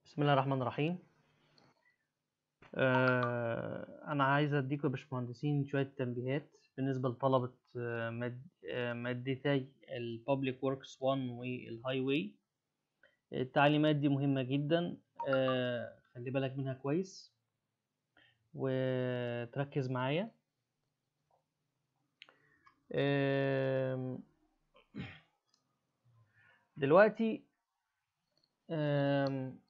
بسم الله الرحمن الرحيم آه، أنا عايز أديكم يا باشمهندسين شوية تنبيهات بالنسبة لطلبة آه، ماد- آه، مادتي ال Public Works 1 وال Highway التعليمات دي مهمة جدا آه، خلي بالك منها كويس وتركز معايا آم، دلوقتي آم،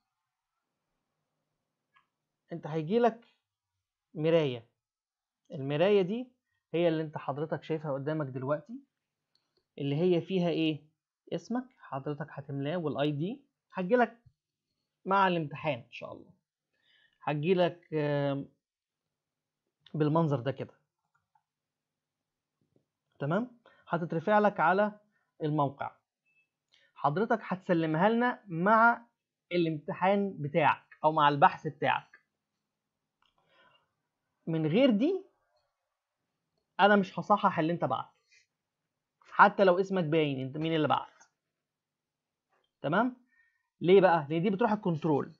انت هيجيلك مراية المراية دي هي اللي انت حضرتك شايفها قدامك دلوقتي اللي هي فيها ايه اسمك حضرتك هتملاه والاي دي هتجيلك مع الامتحان ان شاء الله هتجيلك آم، بالمنظر ده كده تمام هتترفع لك على الموقع حضرتك هتسلمها لنا مع الامتحان بتاعك او مع البحث بتاعك من غير دي انا مش هصحح اللي انت بعته حتى لو اسمك باين انت مين اللي بعت تمام ليه بقى لان دي بتروح الكنترول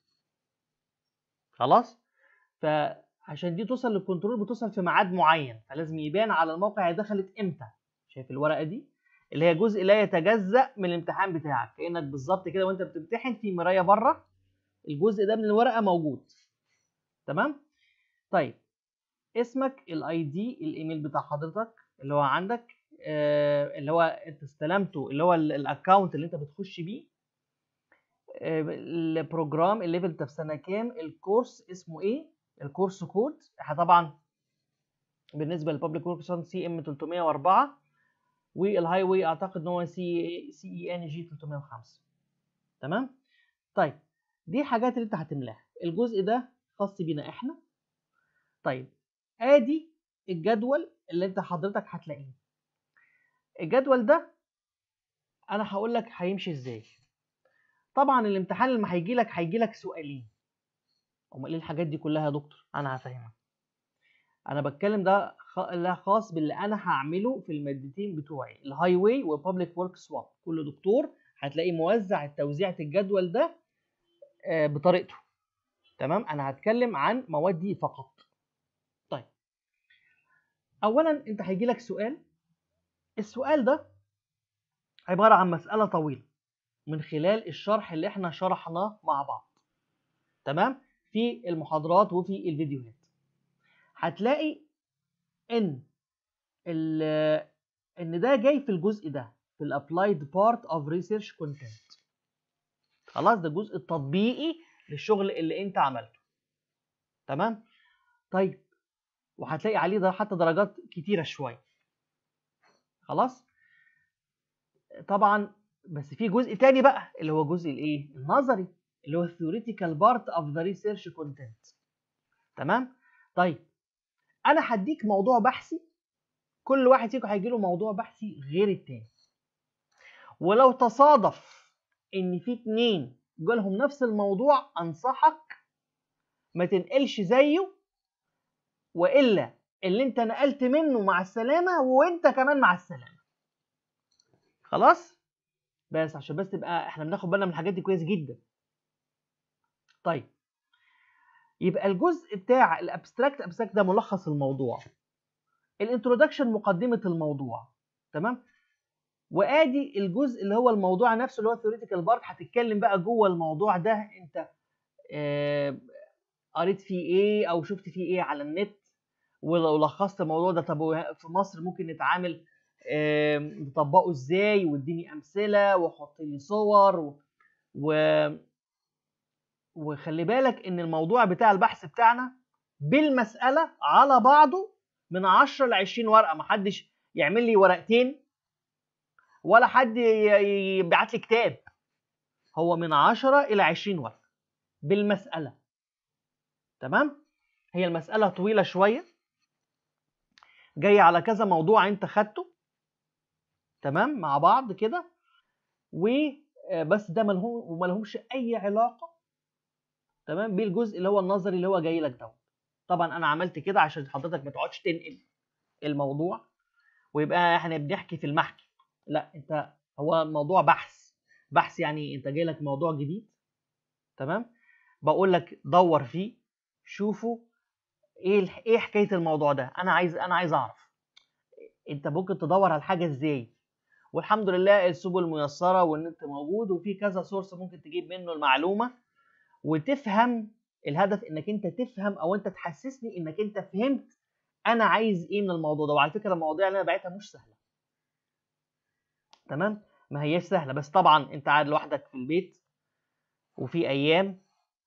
خلاص فعشان دي توصل للكنترول بتوصل في ميعاد معين فلازم يبان على الموقع هي دخلت امتى شايف الورقه دي اللي هي جزء لا يتجزأ من الامتحان بتاعك كأنك بالظبط كده وانت بتمتحن في مرايه بره الجزء ده من الورقه موجود تمام طيب اسمك الاي دي الايميل بتاع حضرتك اللي هو عندك آه، اللي هو انت استلمته اللي هو الاكونت اللي انت بتخش بيه آه، البروجرام الليفل انت في سنه كام الكورس اسمه ايه الكورس كود احنا طبعا بالنسبه للبابليك ورك سي ام 304 والهاي واي اعتقد ان هو سي سي اي ان جي 305 تمام طيب دي حاجات اللي انت هتملاها الجزء ده خاص بينا احنا طيب ادي الجدول اللي انت حضرتك هتلاقيه الجدول ده انا هقول لك هيمشي ازاي طبعا الامتحان لما هيجي لك هيجي لك سؤالين امال ايه الحاجات دي كلها يا دكتور انا هفهمك انا بتكلم ده خ... ده خاص باللي انا هعمله في المادتين بتوعي الهاي واي وبابليك وركس 1 كل دكتور هتلاقيه موزع توزيعة الجدول ده آه، بطريقته تمام انا هتكلم عن مواد دي فقط طيب اولا انت هيجي لك سؤال السؤال ده عبارة عن مسألة طويلة من خلال الشرح اللي احنا شرحناه مع بعض تمام في المحاضرات وفي الفيديوهات هتلاقي ان ال ان ده جاي في الجزء ده في الابلايد بارت اوف ريسيرش كونتنت خلاص ده الجزء التطبيقي للشغل اللي انت عملته تمام طيب وهتلاقي عليه ده حتى درجات كتيره شويه خلاص طبعا بس في جزء تاني بقى اللي هو جزء الايه النظري اللي هو theoretical part of the research content تمام طيب انا هديك موضوع بحثي كل واحد فيكم هيجي له موضوع بحثي غير التاني ولو تصادف ان في اتنين جالهم نفس الموضوع انصحك ما تنقلش زيه والا اللي انت نقلت منه مع السلامه وانت كمان مع السلامه خلاص بس عشان بس تبقى احنا بناخد بالنا من الحاجات دي كويس جدا طيب يبقى الجزء بتاع الابستراكت ابستراكت ده ملخص الموضوع الانترودكشن مقدمه الموضوع تمام وادي الجزء اللي هو الموضوع نفسه اللي هو ثيوريتيكال بارت هتتكلم بقى جوه الموضوع ده انت آه، قريت فيه ايه او شفت فيه ايه على النت ولو لخصت الموضوع ده طب هو في مصر ممكن نتعامل آه، نطبقه ازاي واديني امثله وحط لي صور و... و... وخلي بالك ان الموضوع بتاع البحث بتاعنا بالمساله على بعضه من 10 ل 20 ورقه محدش يعمل لي ورقتين ولا حد ي- يبعت لي كتاب هو من 10 الى 20 ورقه بالمساله تمام هي المساله طويله شويه جايه على كذا موضوع انت خدته تمام مع بعض كده وبس ده ملهم وملهمش اي علاقه تمام بالجزء اللي هو النظري اللي هو جاي لك دوت طبعا انا عملت كده عشان حضرتك ما تقعدش تنقل الموضوع ويبقى احنا بنحكي في المحكي لا انت هو موضوع بحث بحث يعني انت جاي لك موضوع جديد تمام بقول لك دور فيه شوفوا ايه الح- ايه حكايه الموضوع ده انا عايز انا عايز اعرف انت ممكن تدور على الحاجه ازاي والحمد لله السبل ميسره والنت موجود وفي كذا سورس ممكن تجيب منه المعلومه وتفهم الهدف انك انت تفهم او انت تحسسني انك انت فهمت انا عايز ايه من الموضوع ده وعلى فكره المواضيع اللي انا بعتها مش سهله تمام ما هياش سهله بس طبعا انت قاعد لوحدك في البيت وفي ايام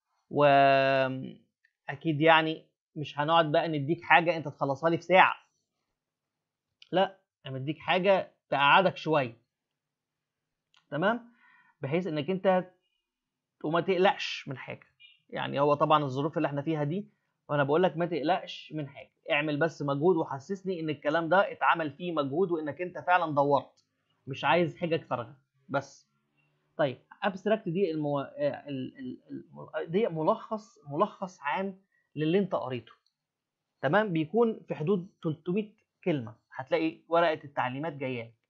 واكيد يعني مش هنقعد بقى نديك حاجه انت تخلصها لي في ساعه لا انا مديك حاجه تقعدك شويه تمام بحيث انك انت وما تقلقش من حاجه يعني هو طبعا الظروف اللي احنا فيها دي وانا بقول لك ما تقلقش من حاجه اعمل بس مجهود وحسسني ان الكلام ده اتعمل فيه مجهود وانك انت فعلا دورت مش عايز حجج فارغه بس طيب ابستراكت دي المو... آه، ال... ال... ال... دي ملخص ملخص عام للي انت قريته تمام بيكون في حدود 300 كلمه هتلاقي ورقه التعليمات جايه لك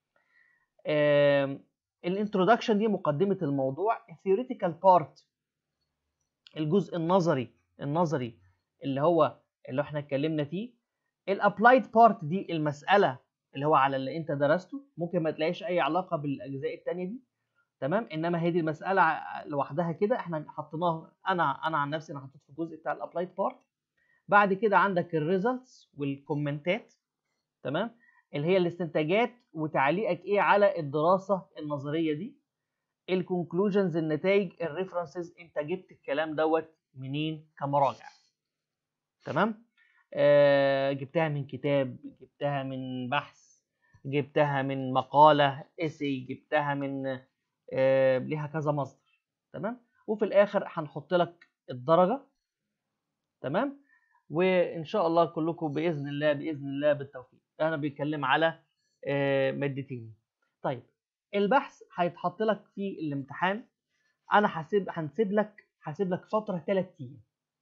الانترودكشن دي مقدمه الموضوع الثيوريتيكال بارت الجزء النظري النظري اللي هو اللي احنا اتكلمنا فيه الابلايد بارت دي المساله اللي هو على اللي انت درسته ممكن ما تلاقيش اي علاقه بالاجزاء التانية دي تمام انما هي دي المساله ع- لوحدها كده احنا حطيناها انا انا عن نفسي انا حطيت في الجزء بتاع الابلايد بارت بعد كده عندك الريزلتس والكومنتات تمام اللي هي الاستنتاجات وتعليقك ايه على الدراسه النظريه دي الكونكلوجنز النتائج الريفرنسز انت جبت الكلام دوت منين كمراجع تمام آه جبتها من كتاب جبتها من بحث جبتها من مقاله اسي جبتها من آه ليها كذا مصدر تمام وفي الاخر هنحط لك الدرجه تمام وان شاء الله كلكم باذن الله باذن الله بالتوفيق انا بيتكلم على آه، مادتين طيب البحث هيتحط لك في الامتحان انا هسيب هنسيب لك هسيب لك فتره 3 ايام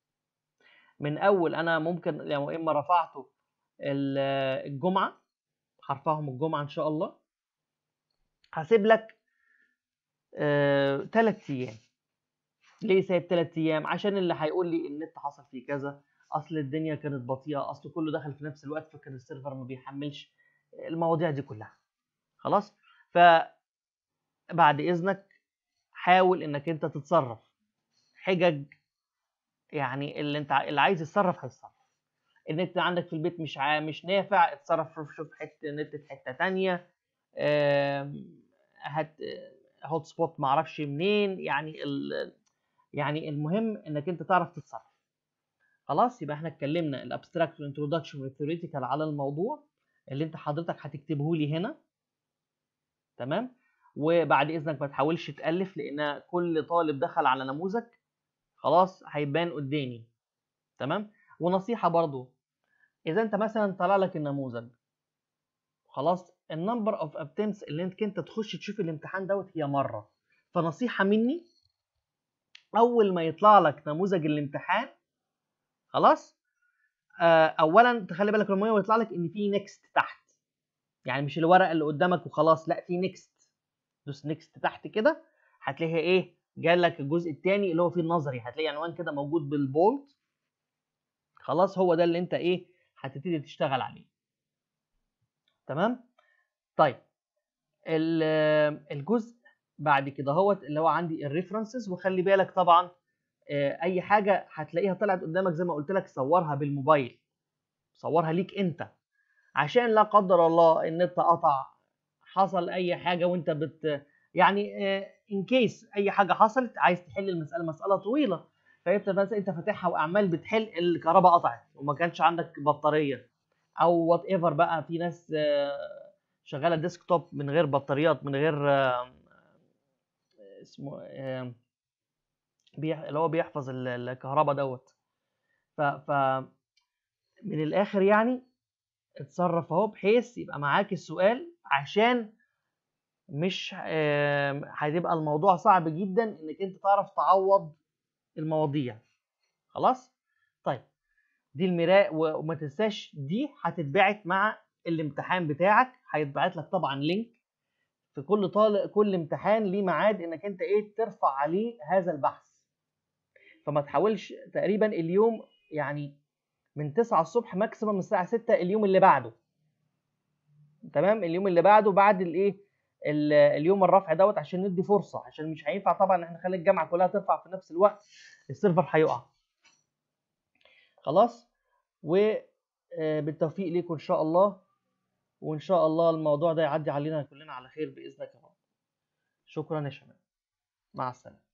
من اول انا ممكن لو اما رفعته ال- الجمعه هرفعهم الجمعه ان شاء الله هسيب لك آه، 3 ايام ليه سايب 3 ايام عشان اللي هيقول لي النت حصل فيه كذا اصل الدنيا كانت بطيئه اصل كله دخل في نفس الوقت فكان السيرفر ما بيحملش المواضيع دي كلها خلاص ف بعد اذنك حاول انك انت تتصرف حجج يعني اللي انت ع- اللي عايز يتصرف هيتصرف النت عندك في البيت مش عا... مش نافع اتصرف شوف شوف حته نت في حته تانية آم، هات هوت سبوت معرفش منين يعني ال... يعني المهم انك انت تعرف تتصرف خلاص يبقى احنا اتكلمنا الابستراكت والانترودكشن والثيوريتيكال على الموضوع اللي انت حضرتك هتكتبه لي هنا تمام وبعد اذنك ما تحاولش تالف لان كل طالب دخل على نموذج خلاص هيبان قدامي تمام ونصيحه برضو اذا انت مثلا طلع لك النموذج خلاص النمبر اوف اتمتس اللي انت انت تخش تشوف الامتحان دوت هي مره فنصيحه مني اول ما يطلع لك نموذج الامتحان خلاص آه اولا تخلي بالك لما هو يطلع لك ان في نيكست تحت يعني مش الورقه اللي قدامك وخلاص لا في نيكست دوس نيكست تحت كده هتلاقيها ايه جالك الجزء الثاني اللي هو فيه النظري هتلاقي عنوان كده موجود بالبولد خلاص هو ده اللي انت ايه هتبتدي تشتغل عليه تمام طيب ال- الجزء بعد كده هوت اللي هو عندي الريفرنسز وخلي بالك طبعا آه، اي حاجه هتلاقيها طلعت قدامك زي ما قلت لك صورها بالموبايل صورها ليك انت عشان لا قدر الله النت قطع حصل اي حاجه وانت بت يعني ان كيس اي حاجه حصلت عايز تحل المساله مساله طويله فانت مثلا انت فاتحها واعمال بتحل الكهرباء قطعت وما كانش عندك بطاريه او وات ايفر بقى في ناس آه، شغاله ديسكتوب من غير بطاريات من غير آه، اسمه آه، بيح- اللي هو بيحفظ ال- الكهرباء دوت ف ف من الاخر يعني اتصرف اهو بحيث يبقى معاك السؤال عشان مش آم، هتبقى الموضوع صعب جدا انك انت تعرف تعوض المواضيع خلاص طيب دي المراء و- وما تنساش دي هتتبعت مع الامتحان بتاعك هيتبعت لك طبعا لينك في كل طالب كل امتحان ليه ميعاد انك انت ايه ترفع عليه هذا البحث فما تحاولش تقريبا اليوم يعني من 9 الصبح ماكسيمم من الساعه 6 اليوم اللي بعده تمام اليوم اللي بعده بعد الايه ال- اليوم الرفع دوت عشان ندي فرصه عشان مش هينفع طبعا ان احنا نخلي الجامعه كلها ترفع في نفس الوقت السيرفر هيقع خلاص وبالتوفيق ليكم ان شاء الله وان شاء الله الموضوع ده يعدي علينا كلنا على خير باذنك يا رب شكرا يا شباب مع السلامه